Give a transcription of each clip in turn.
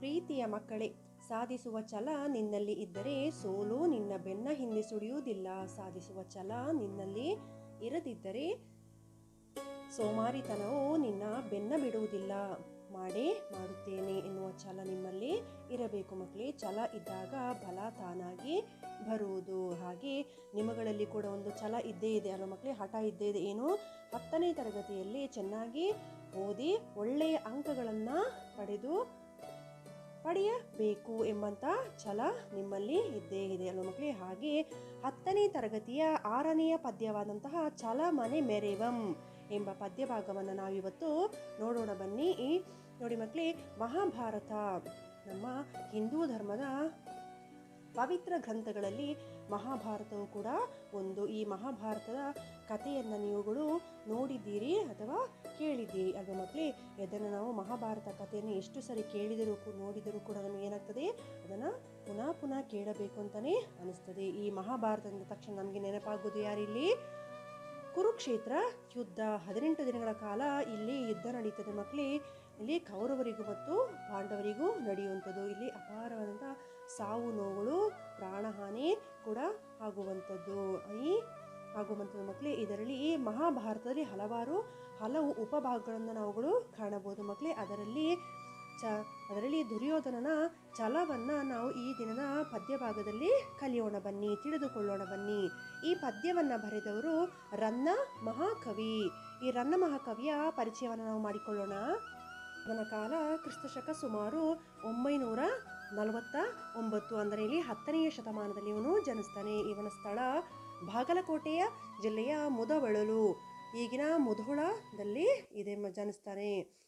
ಪ್ರೀತಿಯ ಮಕ್ಕಳೇ ಸಾಧಿಸುವ ಛಲ ನಿನ್ನಲ್ಲಿ ಇದ್ದರೆ ಸೋಲು ನಿನ್ನ ಬೆನ್ನ ಹಿಂದೆ ಸುಳಿಯುವುದಿಲ್ಲ ಸಾಧಿಸುವ ಛಲ ನಿನ್ನಲ್ಲಿ ಇರದಿದ್ದರೆ ಸೋಮಾರಿತನವು ನಿನ್ನ ಬೆನ್ನ ಬಿಡುವುದಿಲ್ಲ ಮಾಡೇ ಮಾಡುತ್ತೇನೆ ಎನ್ನುವ ಛಲ ನಿಮ್ಮಲ್ಲಿ ಇರಬೇಕು ಮಕ್ಕಳೇ ಛಲ ಇದ್ದಾಗ ಬಲ ತಾನಾಗಿ ಬರುವುದು ಹಾಗೆ ನಿಮಗಳಲ್ಲಿ ಕೂಡ ಒಂದು ಛಲ ಇದ್ದೇ ಇದೆ ಅಲ್ವ ಮಕ್ಕಳೇ ಹಠ ಇದ್ದೇ ಇದೆ ಏನು ಹತ್ತನೇ ತರಗತಿಯಲ್ಲಿ ಚೆನ್ನಾಗಿ ಓದಿ ಒಳ್ಳೆಯ ಅಂಕಗಳನ್ನು ಪಡೆದು ಪಡೆಯಬೇಕು ಎಂಬಂಥ ಛಲ ನಿಮ್ಮಲ್ಲಿ ಇದ್ದೇ ಇದೆ ಅಲ್ವ ಮಕ್ಕಳೇ ಹಾಗೆ ಹತ್ತನೇ ತರಗತಿಯ ಆರನೆಯ ಪದ್ಯವಾದಂತಹ ಛಲ ಮನೆ ಮೆರೆವಂ ಎಂಬ ಪದ್ಯ ಭಾಗವನ್ನು ನಾವಿವತ್ತು ನೋಡೋಣ ಬನ್ನಿ ಈ ನೋಡಿ ಮಕ್ಕಳೇ ಮಹಾಭಾರತ ನಮ್ಮ ಹಿಂದೂ ಧರ್ಮದ ಪವಿತ್ರ ಗ್ರಂಥಗಳಲ್ಲಿ ಮಹಾಭಾರತವು ಕೂಡ ಒಂದು ಈ ಮಹಾಭಾರತದ ಕಥೆಯನ್ನು ನೀವುಗಳು ನೋಡಿದ್ದೀರಿ ಅಥವಾ ಕೇಳಿದ್ದೀರಿ ಅಲ್ವಾ ಮಕ್ಕಳೇ ಇದನ್ನು ನಾವು ಮಹಾಭಾರತ ಕಥೆಯನ್ನು ಎಷ್ಟು ಸರಿ ಕೇಳಿದರೂ ಕೂ- ನೋಡಿದರೂ ಕೂಡ ನಮಗೆ ಏನಾಗ್ತದೆ ಅದನ್ನು ಪುನಃ ಪುನಃ ಕೇಳಬೇಕು ಅಂತಲೇ ಅನಿಸ್ತದೆ ಈ ಮಹಾಭಾರತ ಅಂದ ತಕ್ಷಣ ನಮಗೆ ನೆನಪಾಗೋದು ಯಾರಿಲ್ಲಿ ಕುರುಕ್ಷೇತ್ರ ಯುದ್ಧ ಹದಿನೆಂಟು ದಿನಗಳ ಕಾಲ ಇಲ್ಲಿ ಯುದ್ಧ ನಡೀತದೆ ಮಕ್ಕಳೇ ಇಲ್ಲಿ ಕೌರವರಿಗೂ ಮತ್ತು ಪಾಂಡವರಿಗೂ ನಡೆಯುವಂಥದ್ದು ಇಲ್ಲಿ ಅಪಾರವಾದಂಥ ಸಾವು ನೋವುಗಳು ಪ್ರಾಣಹಾನಿ ಕೂಡ ಆಗುವಂಥದ್ದು ಈ ಆಗುವಂಥದ್ದು ಮಕ್ಕಳೇ ಇದರಲ್ಲಿ ಈ ಮಹಾಭಾರತದಲ್ಲಿ ಹಲವಾರು ಹಲವು ಉಪಭಾಗಗಳನ್ನು ನಾವುಗಳು ಕಾಣಬಹುದು ಮಕ್ಕಳೇ ಅದರಲ್ಲಿ ಚ ಅದರಲ್ಲಿ ದುರ್ಯೋಧನನ ಛಲವನ್ನು ನಾವು ಈ ದಿನದ ಪದ್ಯ ಭಾಗದಲ್ಲಿ ಕಲಿಯೋಣ ಬನ್ನಿ ತಿಳಿದುಕೊಳ್ಳೋಣ ಬನ್ನಿ ಈ ಪದ್ಯವನ್ನು ಬರೆದವರು ರನ್ನ ಮಹಾಕವಿ ಈ ರನ್ನ ಮಹಾಕವಿಯ ಪರಿಚಯವನ್ನು ನಾವು ಮಾಡಿಕೊಳ್ಳೋಣ ಅವನ ಕಾಲ ಕ್ರಿಸ್ತಶಕ ಸುಮಾರು ಒಂಬೈನೂರ ನಲವತ್ತ ಒಂಬತ್ತು ಅಂದರೆ ಇಲ್ಲಿ ಹತ್ತನೆಯ ಶತಮಾನದಲ್ಲಿ ಇವನು ಜನಿಸ್ತಾನೆ ಇವನ ಸ್ಥಳ ಬಾಗಲಕೋಟೆಯ ಜಿಲ್ಲೆಯ ಮುದವಳಲು ಈಗಿನ ಮುಧೋಳದಲ್ಲಿ ಇದೆ ಮ- ಜನಿಸ್ತಾನೆ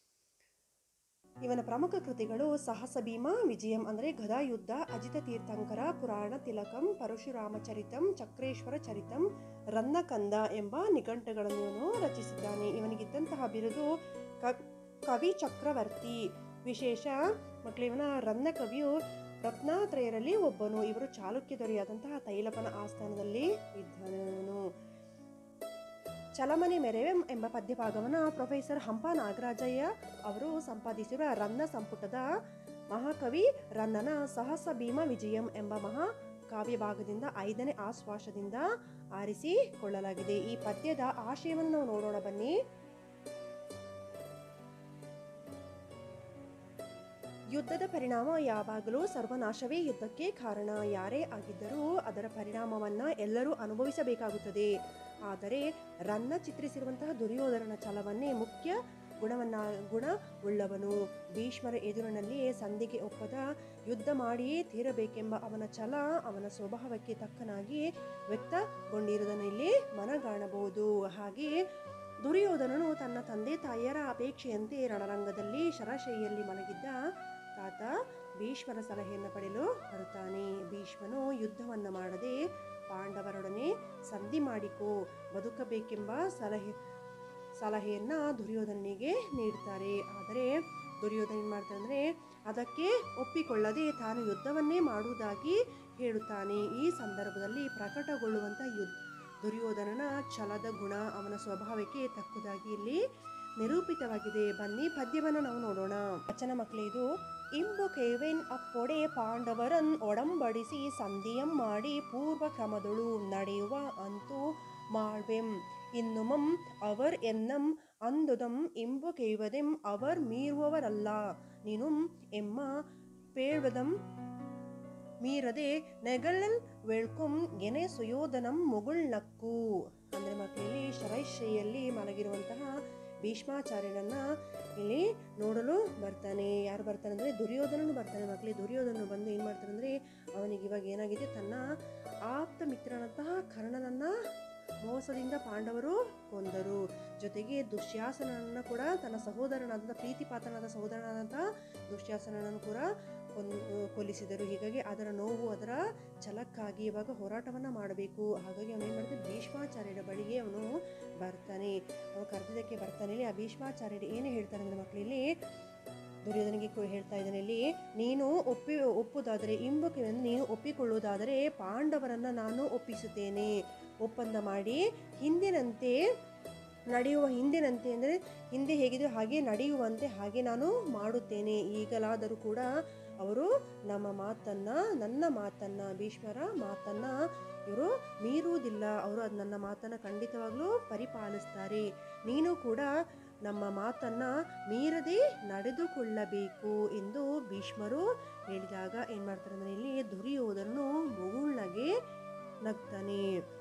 ಇವನ ಪ್ರಮುಖ ಕೃತಿಗಳು ಸಾಹಸ ಭೀಮ ವಿಜಯಂ ಅಂದರೆ ಗದಾಯುದ್ಧ ಅಜಿತ ತೀರ್ಥಂಕರ ಪುರಾಣ ತಿಲಕಂ ಪರಶುರಾಮ ಚರಿತಂ ಚಕ್ರೇಶ್ವರ ಚರಿತಂ ರನ್ನಕಂದ ಎಂಬ ನಿಘಂಟುಗಳನ್ನು ಇವನು ರಚಿಸಿದ್ದಾನೆ ಇವನಿಗಿದ್ದಂತಹ ಬಿರುದು ಕ ಕವಿ ಚಕ್ರವರ್ತಿ ವಿಶೇಷ ಮಕ್ಕಳು ಇವನ ರನ್ನ ಕವಿಯು ರತ್ನಾತ್ರಯರಲ್ಲಿ ಒಬ್ಬನು ಇವರು ಚಾಲುಕ್ಯ ದೊರೆಯಾದಂತಹ ತೈಲಪನ ಆಸ್ಥಾನದಲ್ಲಿ ಇದ್ದನು ಚಲಮನೆ ಮೆರೆವೆಂ ಎಂಬ ಪದ್ಯಭಾಗವನ್ನು ಪ್ರೊಫೆಸರ್ ಹಂಪ ನಾಗರಾಜಯ್ಯ ಅವರು ಸಂಪಾದಿಸಿರುವ ರನ್ನ ಸಂಪುಟದ ಮಹಾಕವಿ ರನ್ನನ ಸಹಸ ಭೀಮ ವಿಜಯಂ ಎಂಬ ಮಹಾ ಕಾವ್ಯ ಭಾಗದಿಂದ ಐದನೇ ಆಶ್ವಾಸದಿಂದ ಆರಿಸಿಕೊಳ್ಳಲಾಗಿದೆ ಈ ಪದ್ಯದ ಆಶಯವನ್ನು ನಾವು ನೋಡೋಣ ಬನ್ನಿ ಯುದ್ಧದ ಪರಿಣಾಮ ಯಾವಾಗಲೂ ಸರ್ವನಾಶವೇ ಯುದ್ಧಕ್ಕೆ ಕಾರಣ ಯಾರೇ ಆಗಿದ್ದರೂ ಅದರ ಪರಿಣಾಮವನ್ನ ಎಲ್ಲರೂ ಅನುಭವಿಸಬೇಕಾಗುತ್ತದೆ ಆದರೆ ರನ್ನ ಚಿತ್ರಿಸಿರುವಂತಹ ದುರ್ಯೋಧನನ ಛಲವನ್ನೇ ಮುಖ್ಯ ಗುಣವನ್ನ ಗುಣ ಉಳ್ಳವನು ಭೀಷ್ಮರ ಎದುರಿನಲ್ಲಿಯೇ ಸಂಧಿಗೆ ಒಪ್ಪದ ಯುದ್ಧ ಮಾಡಿಯೇ ತೀರಬೇಕೆಂಬ ಅವನ ಛಲ ಅವನ ಸ್ವಭಾವಕ್ಕೆ ತಕ್ಕನಾಗಿ ವ್ಯಕ್ತಗೊಂಡಿರುವುದನ್ನು ಇಲ್ಲಿ ಮನಗಾಣಬಹುದು ಹಾಗೆ ದುರ್ಯೋಧನನು ತನ್ನ ತಂದೆ ತಾಯಿಯರ ಅಪೇಕ್ಷೆಯಂತೆ ರಣರಂಗದಲ್ಲಿ ಶರಶೈಯಲ್ಲಿ ಮಲಗಿದ್ದ ತಾತ ಭೀಷ್ಮರ ಸಲಹೆಯನ್ನು ಪಡೆಯಲು ಬರುತ್ತಾನೆ ಭೀಷ್ಮನು ಯುದ್ಧವನ್ನು ಮಾಡದೆ ಪಾಂಡವರೊಡನೆ ಸಂಧಿ ಮಾಡಿಕೋ ಬದುಕಬೇಕೆಂಬ ಸಲಹೆ ಸಲಹೆಯನ್ನ ದುರ್ಯೋಧನಿಗೆ ನೀಡ್ತಾರೆ ಆದರೆ ದುರ್ಯೋಧನ ಏನು ಮಾಡ್ತಾನೆ ಅಂದರೆ ಅದಕ್ಕೆ ಒಪ್ಪಿಕೊಳ್ಳದೆ ತಾನು ಯುದ್ಧವನ್ನೇ ಮಾಡುವುದಾಗಿ ಹೇಳುತ್ತಾನೆ ಈ ಸಂದರ್ಭದಲ್ಲಿ ಪ್ರಕಟಗೊಳ್ಳುವಂಥ ಯುದ್ಧ ದುರ್ಯೋಧನನ ಛಲದ ಗುಣ ಅವನ ಸ್ವಭಾವಕ್ಕೆ ತಕ್ಕುದಾಗಿ ಇಲ್ಲಿ ನಿರೂಪಿತವಾಗಿದೆ ಬನ್ನಿ ಪದ್ಯವನ್ನು ನಾವು ನೋಡೋಣ ವಚನ ಮಕ್ಕಳೇ ಇದು ಇಂಬು ಕೇವೆನ್ ಅಪ್ಪೊಡೆ ಪಾಂಡವರನ್ ಒಡಂಬಡಿಸಿ ಸಂಧಿಯಂ ಮಾಡಿ ಪೂರ್ವ ಕ್ರಮದೊಳು ನಡೆಯುವ ಅಂತೂ ಮಾಡ್ವೆಂ ಇನ್ನುಮಂ ಅವರ್ ಎನ್ನಂ ಅಂದುದಂ ಇಂಬು ಕೇವದೆಂ ಅವರ್ ಮೀರುವವರಲ್ಲ ನೀನುಂ ಎಮ್ಮ ಪೇಳ್ವದಂ ಮೀರದೆ ನೆಗಳಲ್ ವೆಳ್ಕೊಂ ಗೆನೆ ಸುಯೋಧನಂ ಮುಗುಳ್ನಕ್ಕು ಅಂದರೆ ಮಕ್ಕಳಲ್ಲಿ ಶರೈಶೈಯಲ್ಲಿ ಮಲಗಿರುವಂತಹ ಭೀಷ್ಮಾಚಾರ್ಯನನ್ನ ಇಲ್ಲಿ ನೋಡಲು ಬರ್ತಾನೆ ಯಾರು ಬರ್ತಾನೆ ಅಂದರೆ ದುರ್ಯೋಧನನು ಬರ್ತಾನೆ ಮಕ್ಕಳಿಗೆ ದುರ್ಯೋಧನನು ಬಂದು ಏನು ಮಾಡ್ತಾನೆ ಅಂದರೆ ಅವನಿಗೆ ಇವಾಗ ಏನಾಗಿದೆ ತನ್ನ ಆಪ್ತ ಮಿತ್ರನಂತಹ ಕರ್ಣನನ್ನ ಮೋಸದಿಂದ ಪಾಂಡವರು ಕೊಂದರು ಜೊತೆಗೆ ದುಶ್ಯಾಸನನ್ನ ಕೂಡ ತನ್ನ ಸಹೋದರನಾದಂಥ ಪ್ರೀತಿಪಾತ್ರನಾದ ಸಹೋದರನಾದಂಥ ದುಶ್ಯಾಸನನನ್ನು ಕೂಡ ಕೊನ್ ಕೊಲ್ಲಿಸಿದರು ಹೀಗಾಗಿ ಅದರ ನೋವು ಅದರ ಛಲಕ್ಕಾಗಿ ಇವಾಗ ಹೋರಾಟವನ್ನು ಮಾಡಬೇಕು ಹಾಗಾಗಿ ಅವನು ಏನು ಮಾಡ್ತಾನೆ ಭೀಷ್ಮಾಚಾರ್ಯರ ಬಳಿಗೆ ಅವನು ಬರ್ತಾನೆ ಅವನು ಕರೆದಿದ್ದಕ್ಕೆ ಬರ್ತಾನೆ ಇಲ್ಲಿ ಆ ಭೀಷ್ಮಾಚಾರ್ಯರು ಏನು ಹೇಳ್ತಾನೆ ಅಂದರೆ ಮಕ್ಕಳಲ್ಲಿ ದುರ್ಯೋಧನಿಗೆ ಕೂ- ಹೇಳ್ತಾ ಇದ್ದಾನೆ ಇಲ್ಲಿ ನೀನು ಒಪ್ಪಿ ಒಪ್ಪುದಾದರೆ ಇಂಬಕ್ಕೆ ನೀನು ಒಪ್ಪಿಕೊಳ್ಳುವುದಾದರೆ ಪಾಂಡವರನ್ನು ನಾನು ಒಪ್ಪಿಸುತ್ತೇನೆ ಒಪ್ಪಂದ ಮಾಡಿ ಹಿಂದಿನಂತೆ ನಡೆಯುವ ಹಿಂದಿನಂತೆ ಅಂದರೆ ಹಿಂದೆ ಹೇಗಿದೆಯೋ ಹಾಗೆ ನಡೆಯುವಂತೆ ಹಾಗೆ ನಾನು ಮಾಡುತ್ತೇನೆ ಈಗಲಾದರೂ ಕೂಡ ಅವರು ನಮ್ಮ ಮಾತನ್ನ ನನ್ನ ಮಾತನ್ನ ಭೀಷ್ಮರ ಮಾತನ್ನ ಇವರು ಮೀರುವುದಿಲ್ಲ ಅವರು ಅದು ನನ್ನ ಮಾತನ್ನ ಖಂಡಿತವಾಗ್ಲೂ ಪರಿಪಾಲಿಸ್ತಾರೆ ನೀನು ಕೂಡ ನಮ್ಮ ಮಾತನ್ನ ಮೀರದೆ ನಡೆದುಕೊಳ್ಳಬೇಕು ಎಂದು ಭೀಷ್ಮರು ಹೇಳಿದಾಗ ಏನ್ ಮಾಡ್ತಾರೆ ಅಂದ್ರೆ ಇಲ್ಲಿ ದುರ್ಯೋಧನನು ಮುಗುಳ್ನಗೆ ನಗ್ತಾನೆ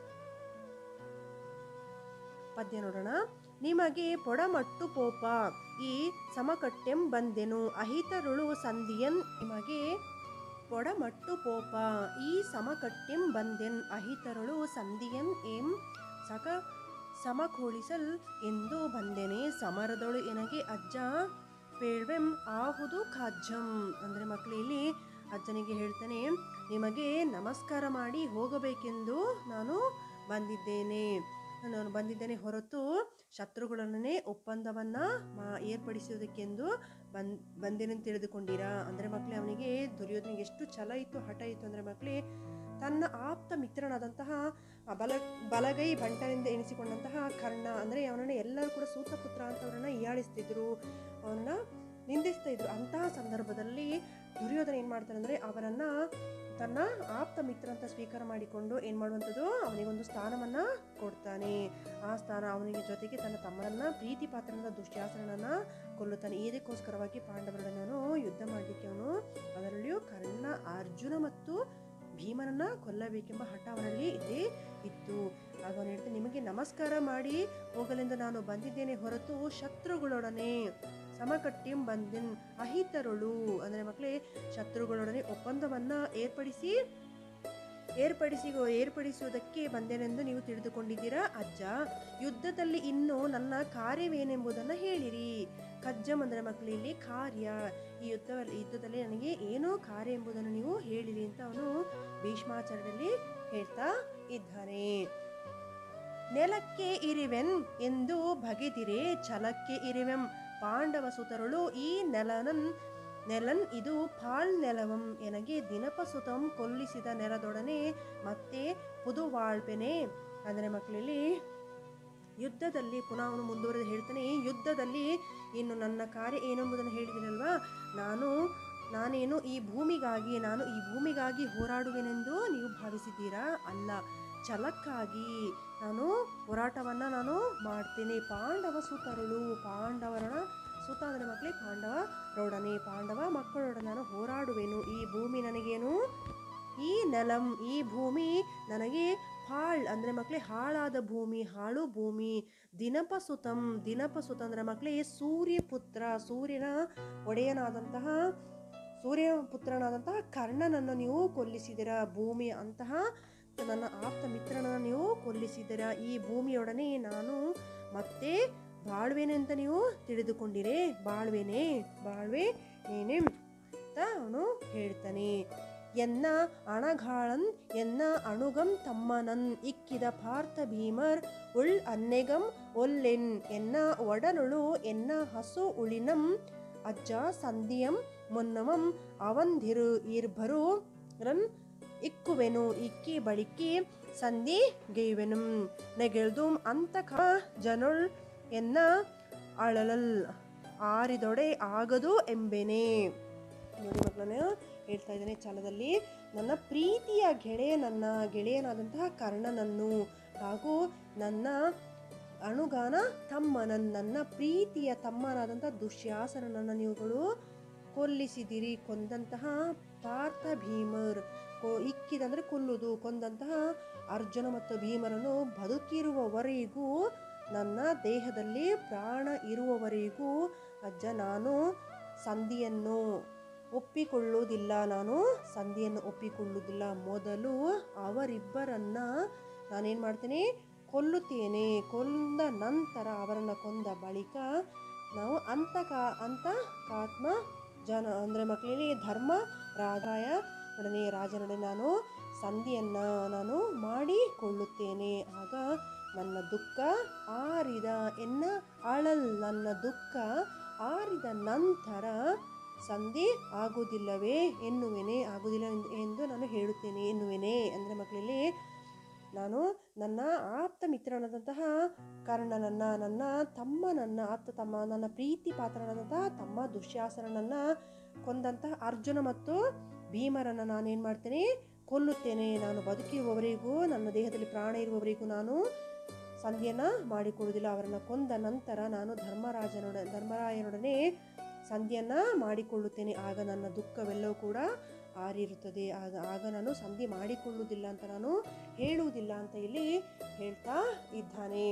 ಪದ್ಯ ನೋಡೋಣ ನಿಮಗೆ ಪೊಡಮಟ್ಟು ಪೋಪ ಈ ಸಮಕಟ್ಟೆಂ ಬಂದೆನು ಅಹಿತರುಳು ಸಂಧಿಯನ್ ನಿಮಗೆ ಪೊಡಮಟ್ಟು ಪೋಪ ಈ ಸಮಕಟ್ಟೆಂ ಬಂದೆನ್ ಅಹಿತರುಳು ಸಂಧಿಯನ್ ಎಂ ಸಕ ಸಮಕೋಳಿಸಲ್ ಎಂದು ಬಂದೆನೆ ಸಮರದೊಳು ಎನಗೆ ಅಜ್ಜ ಪೇಳ್ವೆಂ ಆಹುದು ಖಾಜ್ಜಂ ಅಂದರೆ ಮಕ್ಕಳು ಇಲ್ಲಿ ಅಜ್ಜನಿಗೆ ಹೇಳ್ತಾನೆ ನಿಮಗೆ ನಮಸ್ಕಾರ ಮಾಡಿ ಹೋಗಬೇಕೆಂದು ನಾನು ಬಂದಿದ್ದೇನೆ ನಾನು ಬಂದಿದ್ದೇನೆ ಹೊರತು ಶತ್ರುಗಳನ್ನೇ ಒಪ್ಪಂದವನ್ನ ಮಾ ಏರ್ಪಡಿಸುವುದಕ್ಕೆಂದು ಬಂದ್ ಬಂದೇನೆ ತಿಳಿದುಕೊಂಡಿರಾ ಅಂದರೆ ಮಕ್ಕಳೇ ಅವನಿಗೆ ದುರ್ಯೋಧನಿಗೆ ಎಷ್ಟು ಛಲ ಇತ್ತು ಹಠ ಇತ್ತು ಅಂದರೆ ಮಕ್ಕಳೇ ತನ್ನ ಆಪ್ತ ಮಿತ್ರನಾದಂತಹ ಆ ಬಲ ಬಲಗೈ ಬಂಟನೆಂದು ಎನಿಸಿಕೊಂಡಂತಹ ಕರ್ಣ ಅಂದರೆ ಅವನನ್ನು ಎಲ್ಲರೂ ಕೂಡ ಸೂತಪುತ್ರ ಅಂತ ಅವರನ್ನು ಹೀಯಾಳಿಸ್ತಿದ್ರು ಅವನನ್ನ ನಿಂದಿಸ್ತಾ ಇದ್ರು ಅಂತಹ ಸಂದರ್ಭದಲ್ಲಿ ದುರ್ಯೋಧನ ಏನು ಮಾಡ್ತಾನೆ ಅಂದರೆ ಅವರನ್ನು ತನ್ನ ಆಪ್ತ ಮಿತ್ರ ಅಂತ ಸ್ವೀಕಾರ ಮಾಡಿಕೊಂಡು ಏನು ಮಾಡುವಂಥದ್ದು ಅವನಿಗೊಂದು ಸ್ಥಾನವನ್ನ ಕೊಡ್ತಾನೆ ಆ ಸ್ಥಾನ ಅವನಿಗೆ ಜೊತೆಗೆ ತನ್ನ ತಮ್ಮನನ್ನ ಪ್ರೀತಿ ಪಾತ್ರನಾದ ದುಶ್ಯಾಸನನ್ನ ಕೊಲ್ಲುತ್ತಾನೆ ಇದಕ್ಕೋಸ್ಕರವಾಗಿ ಪಾಂಡವರೊಡನೆ ಯುದ್ಧ ಮಾಡಲಿಕ್ಕೆ ಅವನು ಅದರಲ್ಲಿಯೂ ಕರ್ಣ ಅರ್ಜುನ ಮತ್ತು ಭೀಮನನ್ನ ಕೊಲ್ಲಬೇಕೆಂಬ ಹಠ ಅವನಲ್ಲಿ ಇದ್ದೇ ಇತ್ತು ಆಗ ಅವನು ಹೇಳ್ತಾನೆ ನಿಮಗೆ ನಮಸ್ಕಾರ ಮಾಡಿ ಹೋಗಲೆಂದು ನಾನು ಬಂದಿದ್ದೇನೆ ಹೊರತು ಶತ್ರುಗಳೊಡನೆ ಸಮಕಟ್ಟಿಂ ಬಂದಿನ್ ಅಹಿತರುಳು ಅಂದರೆ ಮಕ್ಕಳೇ ಶತ್ರುಗಳೊಡನೆ ಒಪ್ಪಂದವನ್ನ ಏರ್ಪಡಿಸಿ ಏರ್ಪಡಿಸಿ ಏರ್ಪಡಿಸುವುದಕ್ಕೆ ಬಂದೆನೆಂದು ನೀವು ತಿಳಿದುಕೊಂಡಿದ್ದೀರಾ ಅಜ್ಜ ಯುದ್ಧದಲ್ಲಿ ಇನ್ನು ನನ್ನ ಕಾರ್ಯವೇನೆಂಬುದನ್ನು ಹೇಳಿರಿ ಕಜ್ಜಂ ಅಂದರೆ ಮಕ್ಕಳಲ್ಲಿ ಕಾರ್ಯ ಈ ಯುದ್ಧದಲ್ಲಿ ಯುದ್ಧದಲ್ಲಿ ನನಗೆ ಏನೋ ಕಾರ್ಯ ಎಂಬುದನ್ನು ನೀವು ಹೇಳಿರಿ ಅಂತ ಅವನು ಭೀಷ್ಮಾಚಾರ್ಯರಲ್ಲಿ ಹೇಳ್ತಾ ಇದ್ದಾನೆ ನೆಲಕ್ಕೆ ಇರಿವೆನ್ ಎಂದು ಬಗೆದಿರೆ ಛಲಕ್ಕೆ ಇರಿವೆಂ ಪಾಂಡವ ಸುತರುಳು ಈ ನೆಲನನ್ ನೆಲನ್ ಇದು ಪಾಳ್ ನೆಲವಂ ಎನಗೆ ದಿನಪ ಸುತಂ ಕೊಲ್ಲಿಸಿದ ನೆಲದೊಡನೆ ಮತ್ತೆ ಪುದುವಾಳ್ಪೆನೆ ಅಂದರೆ ಮಕ್ಕಳಲ್ಲಿ ಯುದ್ಧದಲ್ಲಿ ಪುನಃ ಅವನು ಮುಂದುವರೆದು ಹೇಳ್ತಾನೆ ಯುದ್ಧದಲ್ಲಿ ಇನ್ನು ನನ್ನ ಕಾರ್ಯ ಏನೆಂಬುದನ್ನು ಹೇಳಿದಿರಲ್ವಾ ನಾನು ನಾನೇನು ಈ ಭೂಮಿಗಾಗಿ ನಾನು ಈ ಭೂಮಿಗಾಗಿ ಹೋರಾಡುವೆನೆಂದು ನೀವು ಭಾವಿಸಿದ್ದೀರಾ ಅಲ್ಲ ಛಲಕ್ಕಾಗಿ ನಾನು ಹೋರಾಟವನ್ನು ನಾನು ಮಾಡ್ತೇನೆ ಪಾಂಡವ ಸುತರುಳು ಪಾಂಡವರ ಸುತ ಅಂದರೆ ಮಕ್ಕಳೇ ಪಾಂಡವರೊಡನೆ ಪಾಂಡವ ಮಕ್ಕಳೊಡನೆ ನಾನು ಹೋರಾಡುವೆನು ಈ ಭೂಮಿ ನನಗೇನು ಈ ನೆಲಂ ಈ ಭೂಮಿ ನನಗೆ ಹಾಳ್ ಅಂದರೆ ಮಕ್ಕಳೇ ಹಾಳಾದ ಭೂಮಿ ಹಾಳು ಭೂಮಿ ದಿನಪ ಸುತಂ ದಿನಪ ಸುತ ಅಂದರೆ ಮಕ್ಕಳೇ ಸೂರ್ಯ ಪುತ್ರ ಸೂರ್ಯನ ಒಡೆಯನಾದಂತಹ ಸೂರ್ಯ ಪುತ್ರನಾದಂತಹ ಕರ್ಣನನ್ನು ನೀವು ಕೊಲ್ಲಿಸಿದಿರ ಭೂಮಿ ಅಂತಹ ನನ್ನ ಆಪ್ತ ಮಿತ್ರನನ್ನು ನೀವು ಕೊಲ್ಲಿಸಿದಿರ ಈ ಭೂಮಿಯೊಡನೆ ನಾನು ಮತ್ತೆ ಬಾಳ್ವೇನೆ ಅಂತ ನೀವು ತಿಳಿದುಕೊಂಡಿರೇ ಬಾಳ್ವೇನೆ ಬಾಳ್ವೆ ಏನೇ ಅಂತ ಅವನು ಹೇಳ್ತಾನೆ ಎನ್ನ ಅಣಗಾಳನ್ ಎನ್ನ ಅಣುಗಂ ತಮ್ಮನನ್ ಇಕ್ಕಿದ ಪಾರ್ಥ ಭೀಮರ್ ಉಳ್ ಅನ್ನೆಗಂ ಒಲ್ಲೆನ್ ಎನ್ನ ಒಡಲುಳು ಎನ್ನ ಹಸು ಉಳಿನಂ ಅಜ್ಜ ಸಂಧಿಯಂ ಮುನ್ನವಂ ಅವಂಧಿರು ಇರ್ಬರು ರನ್ ಇಕ್ಕುವೆನು ಇಕ್ಕಿ ಬಳಿಕಿ ಸಂಧಿ ಗೈವೆನು ನೆಗೆಳ್ದು ಅಂತಕ ಜನುಳ್ ಎನ್ನ ಅಳಲಲ್ ಆರಿದೊಡೆ ಆಗದು ಎಂಬೆನೆ ನೋಡಿ ಮಕ್ಕಳನ್ನ ಹೇಳ್ತಾ ಇದ್ದೇನೆ ಚಾಲದಲ್ಲಿ ನನ್ನ ಪ್ರೀತಿಯ ಗೆಳೆಯ ನನ್ನ ಗೆಳೆಯನಾದಂತಹ ಕರ್ಣನನ್ನು ಹಾಗೂ ನನ್ನ ಅಣುಗಾನ ತಮ್ಮನನ್ ನನ್ನ ಪ್ರೀತಿಯ ತಮ್ಮನಾದಂತಹ ದುಶ್ಯಾಸನನನ್ನು ನೀವುಗಳು ಕೊಲ್ಲಿಸಿದಿರಿ ಕೊಂದಂತಹ ಪಾರ್ಥ ಭೀಮರ್ ಕೊ ಇಕ್ಕಿದಂದ್ರೆ ಕೊಲ್ಲುವುದು ಕೊಂದಂತಹ ಅರ್ಜುನ ಮತ್ತು ಭೀಮರನ್ನು ಬದುಕಿರುವವರೆಗೂ ನನ್ನ ದೇಹದಲ್ಲಿ ಪ್ರಾಣ ಇರುವವರೆಗೂ ಅಜ್ಜ ನಾನು ಸಂಧಿಯನ್ನು ಒಪ್ಪಿಕೊಳ್ಳುವುದಿಲ್ಲ ನಾನು ಸಂಧಿಯನ್ನು ಒಪ್ಪಿಕೊಳ್ಳುವುದಿಲ್ಲ ಮೊದಲು ಅವರಿಬ್ಬರನ್ನ ನಾನೇನು ಮಾಡ್ತೇನೆ ಕೊಲ್ಲುತ್ತೇನೆ ಕೊಂದ ನಂತರ ಅವರನ್ನು ಕೊಂದ ಬಳಿಕ ನಾವು ಅಂತಕ ಅಂತ ಕಾತ್ಮ ಜನ ಅಂದರೆ ಮಕ್ಕಳಲ್ಲಿ ಧರ್ಮ ರಾಜಾಯ ಒಡನೆ ರಾಜನೊಡನೆ ನಾನು ಸಂಧಿಯನ್ನು ನಾನು ಮಾಡಿಕೊಳ್ಳುತ್ತೇನೆ ಆಗ ನನ್ನ ದುಃಖ ಆರಿದ ಎನ್ನ ಅಳಲ್ ನನ್ನ ದುಃಖ ಆರಿದ ನಂತರ ಸಂಧಿ ಆಗುವುದಿಲ್ಲವೇ ಎನ್ನುವೆನೆ ಆಗುವುದಿಲ್ಲ ಎಂದು- ಎಂದು ನಾನು ಹೇಳುತ್ತೇನೆ ಎನ್ನುವೆನೆ ಅಂದರೆ ಮಕ್ಕಳಲ್ಲಿ ನಾನು ನನ್ನ ಆಪ್ತ ಮಿತ್ರನಾದಂತಹ ಕರ್ಣನನ್ನ ನನ್ನ ತಮ್ಮನನ್ನ ಆಪ್ತ ತಮ್ಮ ನನ್ನ ಪ್ರೀತಿ ಪಾತ್ರನಾದಂತಹ ತಮ್ಮ ದುಶ್ಯಾಸನನನ್ನ ಕೊಂದಂತಹ ಅರ್ಜುನ ಮತ್ತು ಭೀಮರನ್ನ ನಾನೇನು ಮಾಡ್ತೇನೆ ಕೊಲ್ಲುತ್ತೇನೆ ನಾನು ಬದುಕಿರುವವರೆಗೂ ನನ್ನ ದೇಹದಲ್ಲಿ ಪ್ರಾಣ ಇರುವವರೆಗೂ ನಾನು ಸಂಧಿಯನ್ನ ಮಾಡಿಕೊಳ್ಳುವುದಿಲ್ಲ ಅವರನ್ನು ಕೊಂದ ನಂತರ ನಾನು ಧರ್ಮರಾಜನೊಡ ಧರ್ಮರಾಯನೊಡನೆ ಸಂಧಿಯನ್ನ ಮಾಡಿಕೊಳ್ಳುತ್ತೇನೆ ಆಗ ನನ್ನ ದುಃಖವೆಲ್ಲವೂ ಕೂಡ ಆರಿರುತ್ತದೆ ಆಗ ಆಗ ನಾನು ಸಂಧಿ ಮಾಡಿಕೊಳ್ಳುವುದಿಲ್ಲ ಅಂತ ನಾನು ಹೇಳುವುದಿಲ್ಲ ಅಂತ ಇಲ್ಲಿ ಹೇಳ್ತಾ ಇದ್ದಾನೆ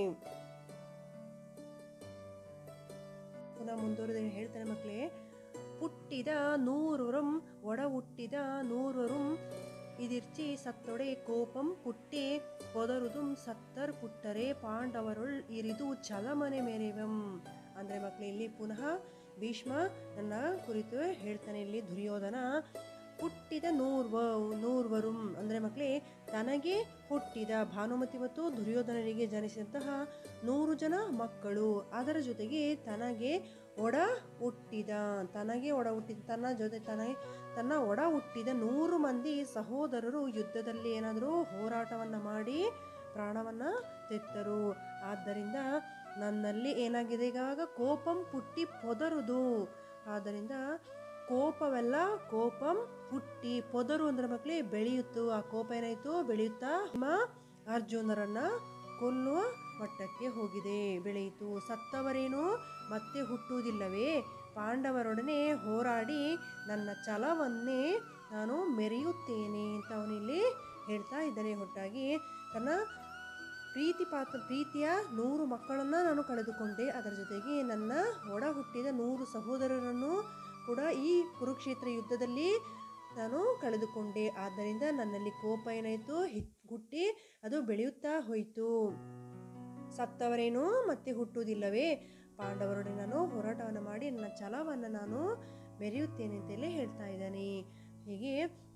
ಪುನಃ ಮುಂದುವರೆದ ಹೇಳ್ತಾನೆ ಮಕ್ಕಳೇ புட்டித நூறுரும் ஒட உட்டித நூறுரும் ಇದಿರ್ಚಿ ಸತ್ತೊಡೆ ಕೋಪಂ ಪುಟ್ಟಿ ಪೊದರುದುಂ ಸತ್ತರ್ ಪುಟ್ಟರೆ ಪಾಂಡವರುಳ್ ಇರಿದು ಚಲಮನೆ ಮೆರೆವಂ ಅಂದರೆ ಮಕ್ಕಳು ಇಲ್ಲಿ ಪುನಃ ಭೀಷ್ಮ ನನ್ನ ಕುರಿತು ಹೇಳ್ತಾನೆ ಇಲ್ಲಿ ದುರ್ಯೋಧನ ಹುಟ್ಟಿದ ನೂರ್ವ ನೂರ್ವರುಂ ಅಂದರೆ ಮಕ್ಕಳೇ ತನಗೆ ಹುಟ್ಟಿದ ಭಾನುಮತಿ ಮತ್ತು ದುರ್ಯೋಧನರಿಗೆ ಜನಿಸಿದಂತಹ ನೂರು ಜನ ಮಕ್ಕಳು ಅದರ ಜೊತೆಗೆ ತನಗೆ ಒಡ ಹುಟ್ಟಿದ ತನಗೆ ಒಡ ಹುಟ್ಟಿದ ತನ್ನ ಜೊತೆ ತನಗೆ ತನ್ನ ಒಡ ಹುಟ್ಟಿದ ನೂರು ಮಂದಿ ಸಹೋದರರು ಯುದ್ಧದಲ್ಲಿ ಏನಾದರೂ ಹೋರಾಟವನ್ನು ಮಾಡಿ ಪ್ರಾಣವನ್ನು ತೆತ್ತರು ಆದ್ದರಿಂದ ನನ್ನಲ್ಲಿ ಏನಾಗಿದೆ ಈಗ ಕೋಪಂ ಪುಟ್ಟಿ ಪೊದರುದು ಆದ್ದರಿಂದ ಕೋಪವೆಲ್ಲ ಕೋಪಂ ಪುಟ್ಟಿ ಪೊದರು ಅಂದ್ರೆ ಮಕ್ಕಳೇ ಬೆಳೆಯುತ್ತು ಆ ಕೋಪ ಏನಾಯ್ತು ಬೆಳೆಯುತ್ತಾ ನಿಮ್ಮ ಅರ್ಜುನರನ್ನ ಕೊಲ್ಲುವ ಮಟ್ಟಕ್ಕೆ ಹೋಗಿದೆ ಬೆಳೆಯಿತು ಸತ್ತವರೇನು ಮತ್ತೆ ಹುಟ್ಟುವುದಿಲ್ಲವೇ ಪಾಂಡವರೊಡನೆ ಹೋರಾಡಿ ನನ್ನ ಛಲವನ್ನೇ ನಾನು ಮೆರೆಯುತ್ತೇನೆ ಅಂತ ಅವನಿಲ್ಲಿ ಹೇಳ್ತಾ ಇದ್ದಾನೆ ಒಟ್ಟಾಗಿ ತನ್ನ ಪ್ರೀತಿ ಪಾತ್ರ ಪ್ರೀತಿಯ ನೂರು ಮಕ್ಕಳನ್ನು ನಾನು ಕಳೆದುಕೊಂಡೆ ಅದರ ಜೊತೆಗೆ ನನ್ನ ಒಡ ಹುಟ್ಟಿದ ನೂರು ಸಹೋದರರನ್ನು ಕೂಡ ಈ ಕುರುಕ್ಷೇತ್ರ ಯುದ್ಧದಲ್ಲಿ ನಾನು ಕಳೆದುಕೊಂಡೆ ಆದ್ದರಿಂದ ನನ್ನಲ್ಲಿ ಕೋಪ ಏನಾಯಿತು ಹಿಟ್ ಹುಟ್ಟಿ ಅದು ಬೆಳೆಯುತ್ತಾ ಹೋಯಿತು ಸತ್ತವರೇನು ಮತ್ತೆ ಹುಟ್ಟುವುದಿಲ್ಲವೇ ಪಾಂಡವರೊಡನೆ ನಾನು ಹೋರಾಟವನ್ನು ಮಾಡಿ ನನ್ನ ಛಲವನ್ನು ನಾನು ಮೆರೆಯುತ್ತೇನೆ ಅಂತಲೇ ಹೇಳ್ತಾ ಇದ್ದಾನೆ ಹೀಗೆ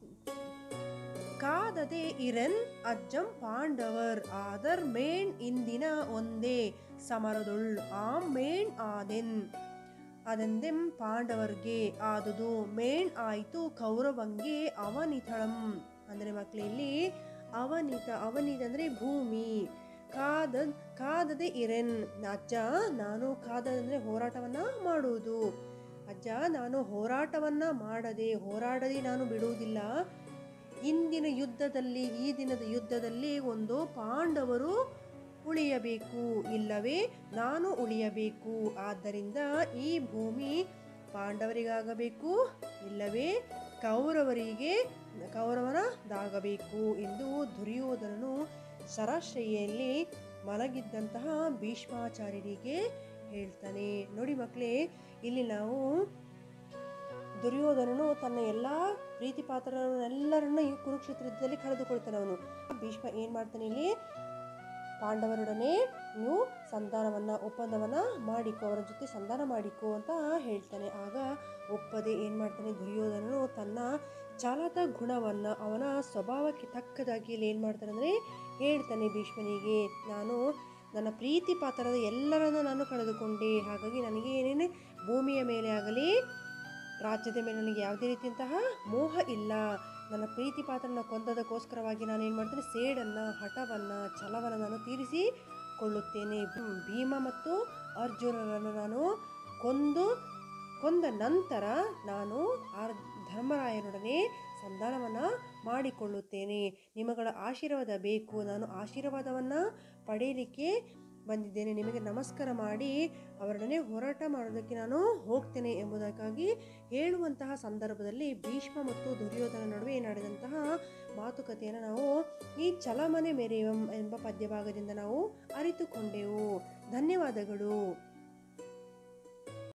ಕಾದದೆ ಇರನ್ ಅಜ್ಜಂ ಪಾಂಡವರ್ ಆದರ್ ಮೇಣ್ ಇಂದಿನ ಒಂದೇ ಸಮರದೊಳ್ ಆ ಮೇಣ್ ಆದೆನ್ ಅದೆಂದೆಂ ಪಾಂಡವರ್ಗೆ ಆದುದು ಮೇಣ್ ಆಯಿತು ಕೌರವಂಗೆ ಅವನಿತಳಂ ಅಂದರೆ ಮಕ್ಕಳಲ್ಲಿ ಅವನಿತ ಅವನಿತ ಅಂದರೆ ಭೂಮಿ ಕಾದ ಕಾದದೆ ಇರೆನ್ ಅಜ್ಜ ನಾನು ಕಾದದಂದ್ರೆ ಹೋರಾಟವನ್ನ ಮಾಡುವುದು ಅಜ್ಜ ನಾನು ಹೋರಾಟವನ್ನ ಮಾಡದೆ ಹೋರಾಡದೆ ನಾನು ಬಿಡುವುದಿಲ್ಲ ಇಂದಿನ ಯುದ್ಧದಲ್ಲಿ ಈ ದಿನದ ಯುದ್ಧದಲ್ಲಿ ಒಂದು ಪಾಂಡವರು ಉಳಿಯಬೇಕು ಇಲ್ಲವೇ ನಾನು ಉಳಿಯಬೇಕು ಆದ್ದರಿಂದ ಈ ಭೂಮಿ ಪಾಂಡವರಿಗಾಗಬೇಕು ಇಲ್ಲವೇ ಕೌರವರಿಗೆ ಕೌರವನದಾಗಬೇಕು ಎಂದು ದುರ್ಯೋಧನನು ಶರಾಶ್ರಯಿಯಲ್ಲಿ ಮಲಗಿದ್ದಂತಹ ಭೀಷ್ಮಾಚಾರ್ಯರಿಗೆ ಹೇಳ್ತಾನೆ ನೋಡಿ ಮಕ್ಕಳೇ ಇಲ್ಲಿ ನಾವು ದುರ್ಯೋಧನನು ತನ್ನ ಎಲ್ಲ ಪ್ರೀತಿ ಪಾತ್ರರನ್ನೆಲ್ಲರನ್ನ ಈ ಕುರುಕ್ಷೇತ್ರ ಯುದ್ಧದಲ್ಲಿ ಕಳೆದುಕೊಳ್ತಾನೆ ಅವನು ಭೀಷ್ಮ ಏನು ಮಾಡ್ತಾನೆ ಇಲ್ಲಿ ಪಾಂಡವರೊಡನೆ ನೀವು ಸಂಧಾನವನ್ನ ಒಪ್ಪಂದವನ್ನ ಮಾಡಿಕೊ ಅವರ ಜೊತೆ ಸಂಧಾನ ಮಾಡಿಕೊ ಅಂತ ಹೇಳ್ತಾನೆ ಆಗ ಒಪ್ಪದೆ ಏನು ಮಾಡ್ತಾನೆ ದುರ್ಯೋಧನನು ತನ್ನ ಚಾಲದ ಗುಣವನ್ನ ಅವನ ಸ್ವಭಾವಕ್ಕೆ ತಕ್ಕದಾಗಿ ಇಲ್ಲಿ ಏನು ಮಾಡ್ತಾನೆ ಅಂದರೆ ಹೇಳ್ತಾನೆ ಭೀಷ್ಮನಿಗೆ ನಾನು ನನ್ನ ಪ್ರೀತಿ ಪಾತ್ರದ ಎಲ್ಲರನ್ನು ನಾನು ಕಳೆದುಕೊಂಡೆ ಹಾಗಾಗಿ ನನಗೆ ಏನೇನೆ ಭೂಮಿಯ ಮೇಲೆ ಆಗಲಿ ರಾಜ್ಯದ ಮೇಲೆ ನನಗೆ ಯಾವುದೇ ರೀತಿಯಂತಹ ಮೋಹ ಇಲ್ಲ ನನ್ನ ಪ್ರೀತಿ ಪಾತ್ರನ ಕೊಂದದಕ್ಕೋಸ್ಕರವಾಗಿ ನಾನು ಏನು ಮಾಡ್ತೇನೆ ಸೇಡನ್ನು ಹಠವನ್ನು ಛಲವನ್ನು ನಾನು ತೀರಿಸಿಕೊಳ್ಳುತ್ತೇನೆ ಭೀ- ಭೀಮ ಮತ್ತು ಅರ್ಜುನರನ್ನು ನಾನು ಕೊಂದು ಕೊಂದ ನಂತರ ನಾನು ಆರ್ ಧರ್ಮರಾಯನೊಡನೆ ಸಂಧಾನವನ್ನು ಮಾಡಿಕೊಳ್ಳುತ್ತೇನೆ ನಿಮಗಳ ಆಶೀರ್ವಾದ ಬೇಕು ನಾನು ಆಶೀರ್ವಾದವನ್ನು ಪಡೆಯಲಿಕ್ಕೆ ಬಂದಿದ್ದೇನೆ ನಿಮಗೆ ನಮಸ್ಕಾರ ಮಾಡಿ ಅವರೊಡನೆ ಹೋರಾಟ ಮಾಡೋದಕ್ಕೆ ನಾನು ಹೋಗ್ತೇನೆ ಎಂಬುದಕ್ಕಾಗಿ ಹೇಳುವಂತಹ ಸಂದರ್ಭದಲ್ಲಿ ಭೀಷ್ಮ ಮತ್ತು ದುರ್ಯೋಧನ ನಡುವೆ ನಡೆದಂತಹ ಮಾತುಕತೆಯನ್ನು ನಾವು ಈ ಚಲಮನೆ ಮೆರೆಯಂ ಎಂಬ ಪದ್ಯಭಾಗದಿಂದ ನಾವು ಅರಿತುಕೊಂಡೆವು ಧನ್ಯವಾದಗಳು